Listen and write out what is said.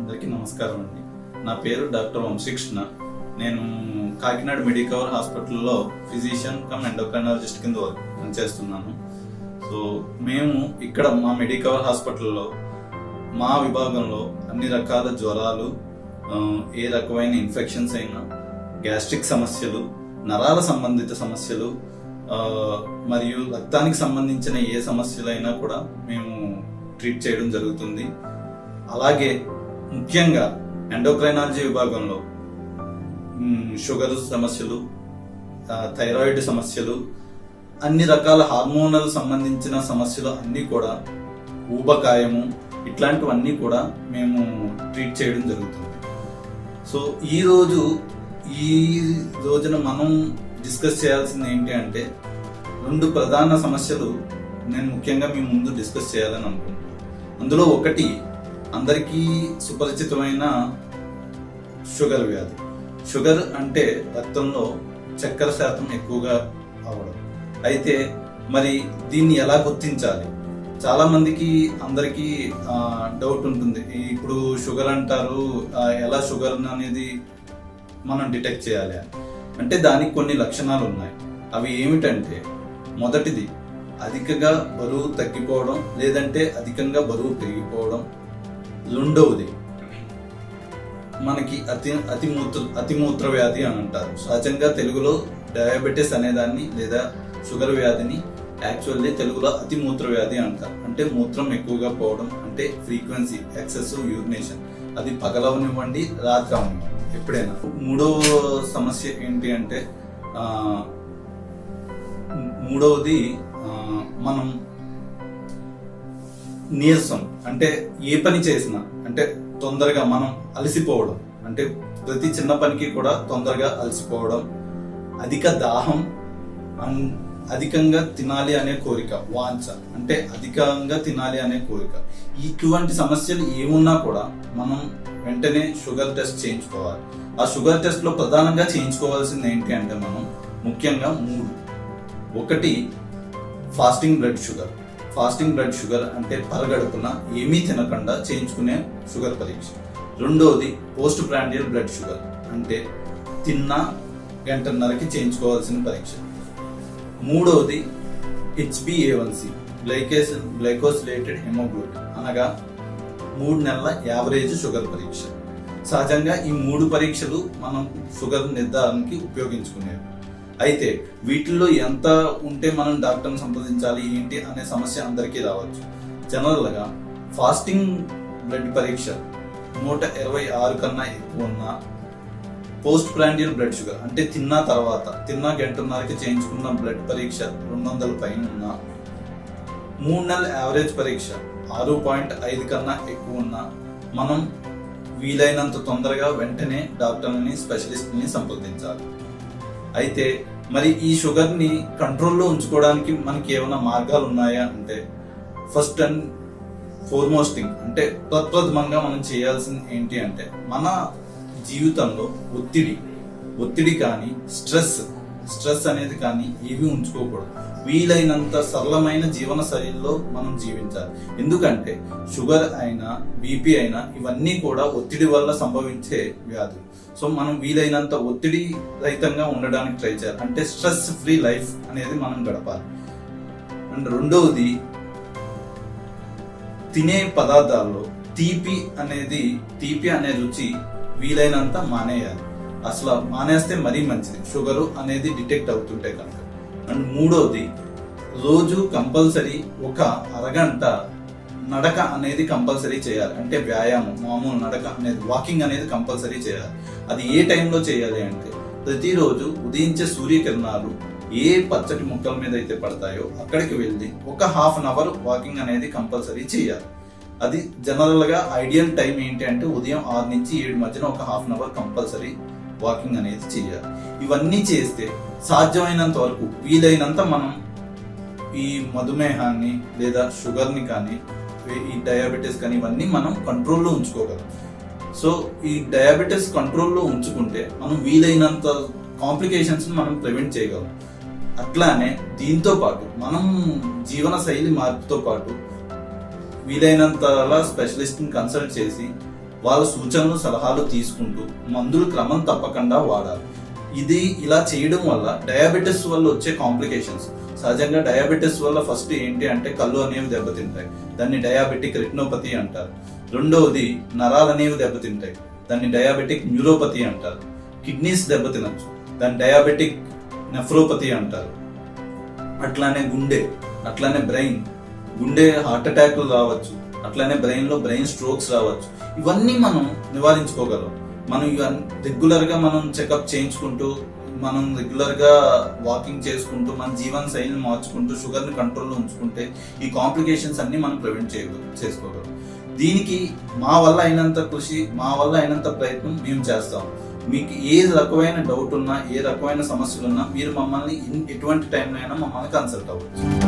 అందరికీ నమస్కారం అండి నా పేరు డాక్టర్ వంశీకృష్ణ నేను కాకినాడ మెడికవర్ హాస్పిటల్లో ఫిజిషియన్ కమ్ ఎండోక్రైనాలజిస్ట్ కింద వర్క్ పనిచేస్తున్నాను సో మేము ఇక్కడ మా మెడికవర్ హాస్పిటల్లో మా విభాగంలో అన్ని రకాల జ్వరాలు ఆ, ఏ రకమైన ఇన్ఫెక్షన్స్ అయినా గ్యాస్ట్రిక్ సమస్యలు నరాల సంబంధిత సమస్యలు ఆ, మరియు రక్తానికి సంబంధించిన ఏ సమస్యలైనా కూడా మేము ట్రీట్ చేయడం జరుగుతుంది అలాగే ముఖ్యంగా ఎండోక్రైనాలజీ విభాగంలో మ్, షుగర్ సమస్యలు ఆ, థైరాయిడ్ సమస్యలు అన్ని రకాల హార్మోనల్ సంబంధించిన సమస్యలు అన్నీ కూడా ఊబకాయము ఇట్లాంటివన్నీ కూడా మేము ట్రీట్ చేయడం జరుగుతుంది సో ఈ రోజు ఈ రోజున మనం డిస్కస్ చేయాల్సింది ఏంటి అంటే రెండు ప్రధాన సమస్యలు నేను ముఖ్యంగా మీ ముందు డిస్కస్ చేయాలని అనుకుంటున్నాను అందులో ఒకటి అందరికీ సుపరిచితమైన షుగర్ వ్యాధి షుగర్ అంటే రక్తంలో చక్కెర శాతం ఎక్కువగా అవడం అయితే మరి దీన్ని ఎలా గుర్తించాలి చాలా మందికి అందరికీ డౌట్ ఉంటుంది ఈ- ఇప్పుడు షుగర్ అంటారు ఆ, ఎలా షుగర్ అనేది మనం డిటెక్ట్ చేయాలి అని అంటే దానికి కొన్ని లక్షణాలు ఉన్నాయి అవి ఏమిటంటే మొదటిది అధికంగా బరువు తగ్గిపోవడం లేదంటే అధికంగా బరువు పెరిగిపోవడం రెండవది మనకి అతి అతిమూత్ర అతిమూత్ర వ్యాధి అని అంటారు సహజంగా తెలుగులో డయాబెటీస్ అనేదాన్ని లేదా షుగర్ వ్యాధిని యాక్చువల్లీ తెలుగులో అతిమూత్ర వ్యాధి అంటారు అంటే మూత్రం ఎక్కువగా పోవడం అంటే ఫ్రీక్వెన్సీ ఎక్సెస్ యూరినేషన్ అది పగలవనివ్వండి రాత్రి అవనివ్వండి ఎప్పుడైనా మూడవ సమస్య ఏంటి అంటే ఆ, మూడవది ఆ, మనం నీరసం అంటే ఏ పని చేసినా అంటే తొందరగా మనం అలసిపోవడం అంటే ప్రతి చిన్న పనికి కూడా తొందరగా అలసిపోవడం అధిక దాహం అన్- అధికంగా తినాలి అనే కోరిక వాంఛ అంటే అధికంగా తినాలి అనే కోరిక ఇటువంటి సమస్యలు ఏమున్నా కూడా మనం వెంటనే షుగర్ టెస్ట్ చేయించుకోవాలి ఆ షుగర్ టెస్ట్ లో ప్రధానంగా చేయించుకోవాల్సింది ఏంటి అంటే మనం ముఖ్యంగా మూడు ఒకటి fasting blood sugar fasting blood sugar అంటే పరగడుపున ఏమీ తినకుండా చేయించుకునే షుగర్ పరీక్ష రెండోది పోస్ట్ ప్రాండియల్ బ్లడ్ షుగర్ అంటే తిన్న గంటన్నరకి చేయించుకోవాల్సిన పరీక్ష మూడవది హెచ్బిఏవన్సి గ్లైకేస్ గ్లైకోసిలేటెడ్ హెమోగ్లోబిన్ అనగా మూడు నెలల యావరేజ్ షుగర్ పరీక్ష సహజంగా ఈ మూడు పరీక్షలు మనం షుగర్ నిర్ధారణకి ఉపయోగించుకునేవి అయితే వీటిల్లో ఎంత ఉంటే మనం డాక్టర్ని సంప్రదించాలి ఏంటి అనే సమస్య అందరికీ రావచ్చు జనరల్గా ఫాస్టింగ్ బ్లడ్ పరీక్ష నూట ఇరవై ఆరు కన్నా ఎక్కువ ఉన్న పోస్ట్ ప్రాండియల్ బ్లడ్ షుగర్ అంటే తిన్న తర్వాత తిన్న గంటన్నరకి చేయించుకున్న బ్లడ్ పరీక్ష రెండు వందల పైన ఉన్న మూడు నెలల యావరేజ్ పరీక్ష ఆరు పాయింట్ ఐదు కన్నా ఎక్కువ ఉన్న మనం వీలైనంత తొందరగా వెంటనే డాక్టర్ని స్పెషలిస్ట్ని సంప్రదించాలి అయితే మరి ఈ షుగర్ని కంట్రోల్లో ఉంచుకోవడానికి మనకి ఏమైనా మార్గాలు ఉన్నాయా అంటే ఫస్ట్ అండ్ ఫోర్మోస్ట్ థింగ్ అంటే ప్రప్రథమంగా మనం చేయాల్సింది ఏంటి అంటే మన జీవితంలో ఒత్తిడి ఒత్తిడి కానీ స్ట్రెస్ స్ట్రెస్ అనేది కానీ ఏవి ఉంచుకోకూడదు వీలైనంత సరళమైన జీవన శైలిలో మనం జీవించాలి ఎందుకంటే షుగర్ అయినా బీపీ అయినా ఇవన్నీ కూడా ఒత్తిడి వల్ల సంభవించే వ్యాధులు సో మనం వీలైనంత ఒత్తిడి రహితంగా ఉండడానికి ట్రై చేయాలి అంటే స్ట్రెస్ ఫ్రీ లైఫ్ అనేది మనం గడపాలి అండ్ రెండవది తినే పదార్థాల్లో తీపి అనేది తీపి అనే రుచి వీలైనంత మానేయాలి అసలు మానేస్తే మరీ మంచిది షుగరు అనేది డిటెక్ట్ అవుతుంటే కనుక అండ్ మూడోది రోజు కంపల్సరీ ఒక అరగంట నడక అనేది కంపల్సరీ చేయాలి అంటే వ్యాయామం మామూలు నడక అనేది వాకింగ్ అనేది కంపల్సరీ చేయాలి అది ఏ టైంలో చేయాలి అంటే ప్రతిరోజు ఉదయించే సూర్యకిరణాలు ఏ పచ్చటి మొక్కల మీద అయితే పడతాయో అక్కడికి వెళ్ళి ఒక హాఫ్ అన్ అవర్ వాకింగ్ అనేది కంపల్సరీ చేయాలి అది జనరల్ గా ఐడియల్ టైం ఏంటి అంటే ఉదయం ఆరు నుంచి ఏడు మధ్యన ఒక half an hour compulsory walking అనేది చేయాలి ఇవన్నీ చేస్తే సాధ్యమైనంత వరకు వీలైనంత మనం ఈ మధుమేహాన్ని లేదా షుగర్ని కానీ ఈ డయాబెటీస్ కానీ ఇవన్నీ మనం కంట్రోల్లో ఉంచుకోగలం సో ఈ డయాబెటీస్ కంట్రోల్లో ఉంచుకుంటే మనం వీలైనంత కాంప్లికేషన్స్ మనం ప్రివెంట్ చేయగలం అట్లానే దీంతో పాటు మనం జీవన శైలి మార్పుతో పాటు వీలైనంతలా స్పెషలిస్ట్ని కన్సల్ట్ చేసి వాళ్ళ సూచనలు సలహాలు తీసుకుంటూ మందులు క్రమం తప్పకుండా వాడాలి ఇది ఇలా చేయడం వల్ల డయాబెటీస్ వల్ల వచ్చే కాంప్లికేషన్స్ సహజంగా డయాబెటీస్ వల్ల ఫస్ట్ ఏంటి అంటే కళ్ళు అనేవి దెబ్బతింటాయి దాన్ని డయాబెటిక్ రెటినోపతి అంటారు రెండవది నరాలు అనేవి దెబ్బతింటాయి దాన్ని డయాబెటిక్ న్యూరోపతి అంటారు కిడ్నీస్ దెబ్బతినచ్చు దాన్ని డయాబెటిక్ నెఫ్రోపతి అంటారు అట్లానే గుండె అట్లానే బ్రెయిన్ గుండె హార్ట్ అటాక్లు రావచ్చు అట్లానే బ్రెయిన్ లో బ్రెయిన్ స్ట్రోక్స్ రావచ్చు ఇవన్నీ మనం నివారించుకోగలం మనం ఇవన్నీ రెగ్యులర్ గా మనం చెకప్ చేయించుకుంటూ మనం రెగ్యులర్ గా వాకింగ్ చేసుకుంటూ మన జీవన శైలిని మార్చుకుంటూ షుగర్ ని కంట్రోల్లో ఉంచుకుంటే ఈ కాంప్లికేషన్స్ అన్ని మనం ప్రివెంట్ చేయగలం చేసుకోగలం దీనికి మా వల్ల అయినంత కృషి మా వల్ల అయినంత ప్రయత్నం మేము చేస్తాం మీకు ఏ రకమైన డౌట్ ఉన్నా ఏ రకమైన సమస్యలు ఉన్నా మీరు మమ్మల్ని ఇన్- ఎటువంటి టైంలో అయినా మమ్మల్ని కన్సల్ట్ అవ్వచ్చు